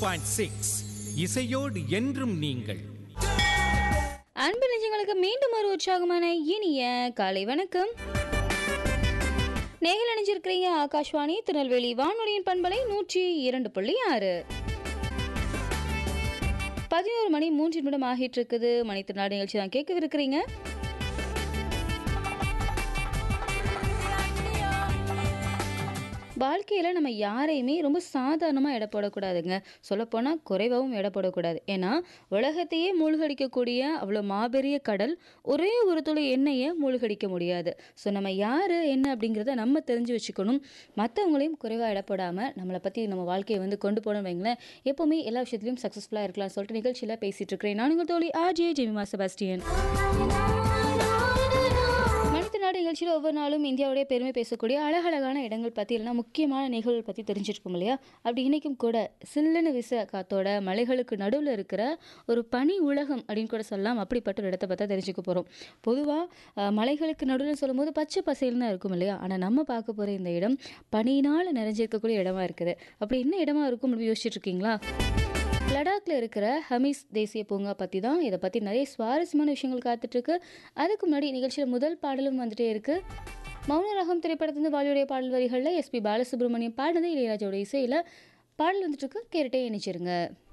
point six இசையோடு என்றும் நீங்கள் அன்பு நெஞ்சங்களுக்கு மீண்டும் ஒரு உற்சாகமான இனிய காலை வணக்கம் நேரில் அணிஞ்சிருக்கிறீங்க ஆகாஷ்வாணி திருநெல்வேலி வானொலியின் பண்பலை நூற்றி இரண்டு புள்ளி ஆறு பதினோரு மணி மூன்று நிமிடம் ஆகிட்டு இருக்குது மணி திருநாடு நிகழ்ச்சி தான் கேட்கவிருக்கிறீங்க வாழ்க்கையில் நம்ம யாரையுமே ரொம்ப சாதாரணமாக எடை போடக்கூடாதுங்க சொல்லப்போனால் குறைவாகவும் எடை போடக்கூடாது ஏன்னா உலகத்தையே மூழ்கடிக்கக்கூடிய அவ்வளோ மாபெரிய கடல் ஒரே ஒரு துளி எண்ணெயை மூழ்கடிக்க முடியாது ஸோ நம்ம யார் என்ன அப்படிங்கிறத நம்ம தெரிஞ்சு வச்சுக்கணும் மற்றவங்களையும் குறைவாக எடை போடாமல் நம்மளை பற்றி நம்ம வாழ்க்கையை வந்து கொண்டு போகணும் வைங்களேன் எப்போவுமே எல்லா விஷயத்துலையும் சக்ஸஸ்ஃபுல்லாக இருக்கலாம்னு சொல்லிட்டு நிகழ்ச்சியில் பேசிகிட்டு இருக்கிறேன் நான் உங்கள் தோழி ஆர்ஜே ஜெமிமா செபாஸ்டியன் மனித நாடு நிகழ்ச்சியில் ஒவ்வொரு நாளும் இந்தியாவுடைய பெருமை பேசக்கூடிய அழகழகான இடங்கள் பற்றி இல்லைனா முக்கியமான நிகழ்வுகள் பற்றி தெரிஞ்சிருப்போம் இல்லையா அப்படி இன்றைக்கும் கூட சில்லுன்னு விச காத்தோட மலைகளுக்கு நடுவில் இருக்கிற ஒரு பனி உலகம் அப்படின்னு கூட சொல்லலாம் அப்படிப்பட்ட ஒரு இடத்தை பார்த்தா தெரிஞ்சுக்க போகிறோம் பொதுவாக மலைகளுக்கு நடுவில் சொல்லும்போது பச்சை பசையில் தான் இருக்கும் இல்லையா ஆனால் நம்ம பார்க்க போகிற இந்த இடம் பனியினால் நிறைஞ்சிருக்கக்கூடிய இடமா இருக்குது அப்படி என்ன இடமா இருக்கும் அப்படின்னு யோசிச்சுட்டு இருக்கீங்களா லடாக்ல இருக்கிற ஹமீஸ் தேசிய பூங்கா பற்றி தான் இதை பற்றி நிறைய சுவாரஸ்யமான விஷயங்கள் காத்துட்ருக்கு அதுக்கு முன்னாடி நிகழ்ச்சியில் முதல் பாடலும் வந்துட்டே இருக்கு மௌன ரகம் திரைப்படத்திலிருந்து வாலியுடைய பாடல் வரிகளில் எஸ்பி பாலசுப்ரமணியம் பாடினது இளையராஜாவோட இசையில் பாடல் வந்துட்டு இருக்கு கேட்டுட்டே இணைச்சிருங்க